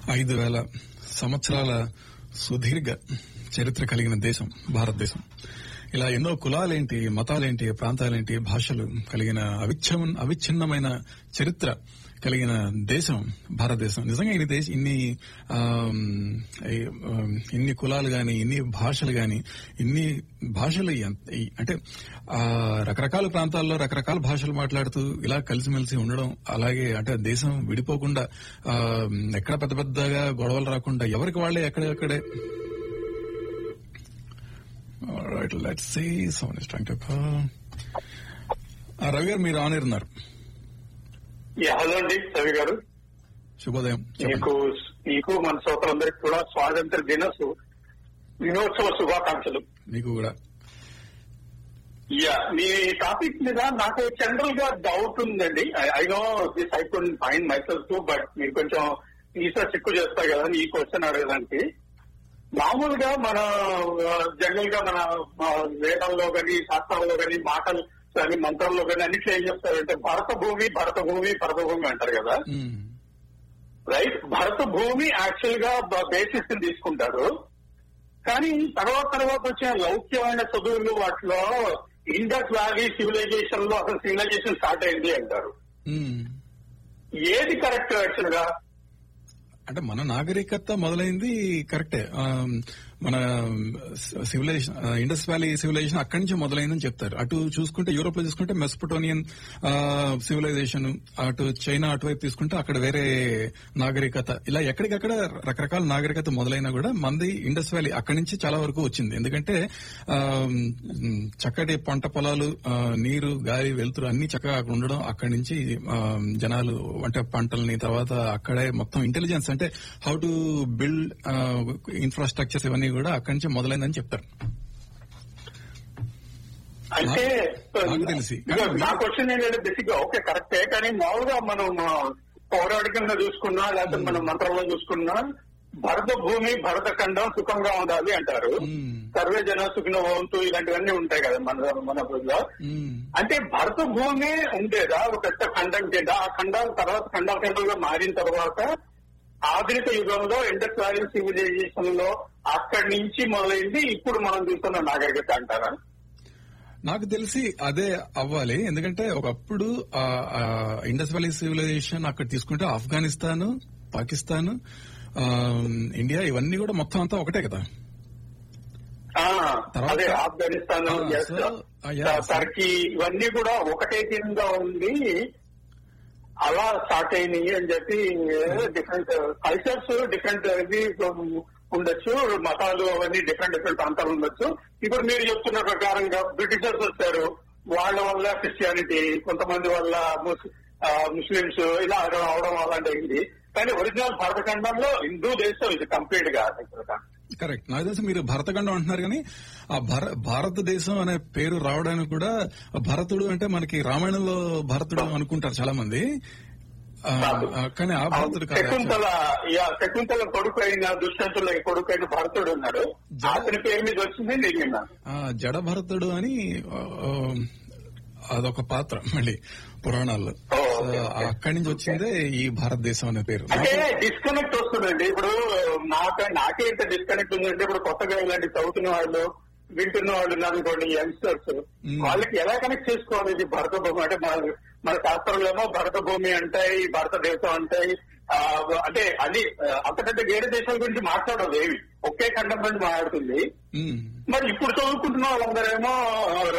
ఐదు వేల సంవత్సరాల సుదీర్ఘ చరిత్ర కలిగిన దేశం భారతదేశం ఇలా ఎన్నో కులాలేంటి మతాలేంటి ప్రాంతాలేంటి భాషలు కలిగిన అవిచ్ఛమ అవిచ్ఛిన్నమైన చరిత్ర కలిగిన దేశం భారతదేశం నిజంగా ఇన్ని దేశ ఇన్ని ఆమ్, ఈ, ఆమ్, ఇన్ని కులాలు గాని ఇన్ని భాషలు గాని ఇన్ని భాషలు ఎంత- ఈ- అంటే ఆ రకరకాల ప్రాంతాల్లో రకరకాల భాషలు మాట్లాడుతూ ఇలా కలిసిమెలిసి ఉండడం అలాగే అంటే దేశం విడిపోకుండా ఆ, ఎక్కడ పెద్ద పెద్దగా గొడవలు రాకుండా ఎవరికి వాళ్ళే ఎక్కడెక్కడే right let's see son is trying to Ravi garu మీరు ఆన్ ఉన్నారు యా, హలో అండి రవి గారు శుభోదయం చెప్పండి. మీకు మీకు మన శ్రోతలందరికీ కూడా స్వాతంత్ర దిన సు- దినోత్సవ శుభాకాంక్షలు మీకు కూడా యా మీ టాపిక్ మీద నాకు జనరల్ గా డౌట్ ఉందండి I know this I could find myself to but మీరు కొంచెం రీసెర్చ్ ఎక్కువ చేస్తారు కదా ఈ క్వశ్చన్ అడగడానికి మామూలుగా మన జనరల్ గా మన ఆ, వేదాల్లో కానీ శాస్త్రాల్లో కానీ మాటలు కానీ మంత్రాల్లో కానీ అన్నిట్లో ఏం చెప్తారంటే భరత భూమి భరత భూమి భరత భూమి అంటారు కదా మ్మ్. రైట్ భరత భూమి యాక్చువల్ గా బేసిస్ తీసుకుంటారు కానీ తర్వాత తర్వాత వచ్చిన లౌక్యమైన చదువులు వాటిలో ఇండస్ వ్యాలీ సివిలైజేషన్ లో అసలు సివిలైజేషన్ స్టార్ట్ అయింది అంటారు మ్మ్. ఏది కరెక్ట్ యాక్చువల్ గా అంటే మన నాగరికత మొదలైంది కరెక్టే ఆ, మన సివిలైజేషన్ ఇండస్ వ్యాలీ సివిలైజేషన్ అక్కడి నుంచి మొదలైందని చెప్తారు అటు చూసుకుంటే యూరోప్ లో చూసుకుంటే మెస్పటోనియన్ సివిలైజేషన్ అటు చైనా అటువైపు తీసుకుంటే అక్కడ వేరే నాగరికత ఇలా ఎక్కడికక్కడ రకరకాల నాగరికత మొదలైనా కూడా మంది ఇండస్ వ్యాలీ అక్కడి నుంచి చాలా వరకు వచ్చింది ఎందుకంటే ఆ, మ్, చక్కటి పంట పొలాలు ఆ, నీరు గాలి వెలుతురు అన్ని చక్కగా అక్కడ ఉండడం అక్కడి నుంచి ఆ, జనాలు అంటే పంటల్ని తర్వాత అక్కడే మొత్తం ఇంటెలిజెన్స్ అంటే హౌ టు బిల్డ్ ఇన్ఫ్రాస్ట్రక్చర్స్ ఇవన్నీ కూడా అక్కడి నుంచి మొదలైందని చెప్తారు అంటే నాకు తెలిసి. ఇదిగో నా క్వశ్చన్ ఏంటంటే బేసిక్ గా ఓకే కరెక్టే కానీ మామూలుగా మనం ఆ, పౌరాణికంగా చూసుకున్నా లేకపోతే మనం మంత్రంలో చూసుకున్నా భరత భూమి భరత ఖండం సుఖంగా ఉండాలి అంటారు మ్మ్. సర్వే జన సుఖిన వంతు ఇలాంటివన్నీ ఉంటాయి కదా మన మన ఊళ్ళో మ్మ్. అంటే భరత భూమి ఉండేదా ఒక పెద్ద ఖండం కింద ఆ ఖండాల తర్వాత ఖండాల ఖండంగా మారిన తర్వాత ఆధునిక యుగంలో ఇండస్ వ్యాలీ సివిలైజేషన్ లో అక్కడి నుంచి మొదలైంది ఇప్పుడు మనం చూస్తున్న నాగరికత అంటారా నాకు తెలిసి అదే అవ్వాలి ఎందుకంటే ఒకప్పుడు ఆ, ఆ, ఇండస్ వ్యాలీ సివిలైజేషన్ అక్కడ తీసుకుంటే ఆఫ్ఘనిస్తాన్ పాకిస్తాన్ ఆ, ఇండియా ఇవన్నీ కూడా మొత్తం అంతా ఒకటే కదా ఆ, తర్వాత- అదే ఆఫ్ఘనిస్తాన్ ఆ, yes, so, ah, yeah, so- Turkey ఇవన్నీ కూడా ఒకటే కింద ఉంది అలా స్టార్ట్ అయినాయి అని చెప్పి డిఫరెంట్ కల్చర్స్ డిఫరెంట్ ఇది ఉండొచ్చు మతాలు అవన్నీ డిఫరెంట్ డిఫరెంట్ ప్రాంతాలు ఉండొచ్చు ఇప్పుడు మీరు చెప్తున్న ప్రకారంగా బ్రిటిషర్స్ వచ్చారు వాళ్ళ వల్ల క్రిస్టియానిటీ కొంతమంది వల్ల ముస్- ఆ, ముస్లిమ్స్ ఇలా అవడం అలాంటి అయింది కానీ ఒరిజినల్ భారతఖండంలో హిందూ దేశం ఇది కంప్లీట్ గా కరెక్ట్ నాకు తెలిసి మీరు భరతఖండం అంటున్నారు కానీ ఆ భర భారతదేశం అనే పేరు రావడానికి కూడా భరతుడు అంటే మనకి రామాయణంలో భరతుడు అనుకుంటారు చాలా మంది ఆ, ఆ, కానీ ఆ భరతుడు కాదు శకుంతల యా, శకుంతల కొడుకు అయిన దుష్యంతుల కొడుకు అయిన భరతుడు ఉన్నాడు జడ- అతని పేరు మీద వచ్చింది నేను విన్నాను ఆ, జడ భరతుడు అని ఆ, ఆ, అదొక పాత్ర మళ్ళీ పురాణాల్లో ఓ, సో, ఓకే, ఓకే. అక్కడి నుంచి వచ్చిందే ఈ భారతదేశం అనే పేరు అంటే డిస్కనెక్ట్ వస్తుందండి ఇప్పుడు నాకు నాకే ఇంత డిస్కనెక్ట్ ఉందంటే ఇప్పుడు కొత్తగా ఇలాంటి చదువుతున్న వాళ్ళు వింటున్న వాళ్ళు ఉన్నారు అనుకోండి యంగ్స్టర్స్ మ్మ్. వాళ్ళకి ఎలా కనెక్ట్ చేసుకోవాలి ఇది భరత భూమి అంటే మన మన శాస్త్రంలో ఏమో భరత భూమి అంటాయి భారతదేశం అంటాయి ఆ, అంటే అది ఆ, అంతకంటే వేరే దేశాల గురించి మాట్లాడదు ఏవి ఒకే ఖండం గురించి మాట్లాడుతుంది ఉమ్. మరి ఇప్పుడు చదువుకుంటున్న వాళ్ళందరేమో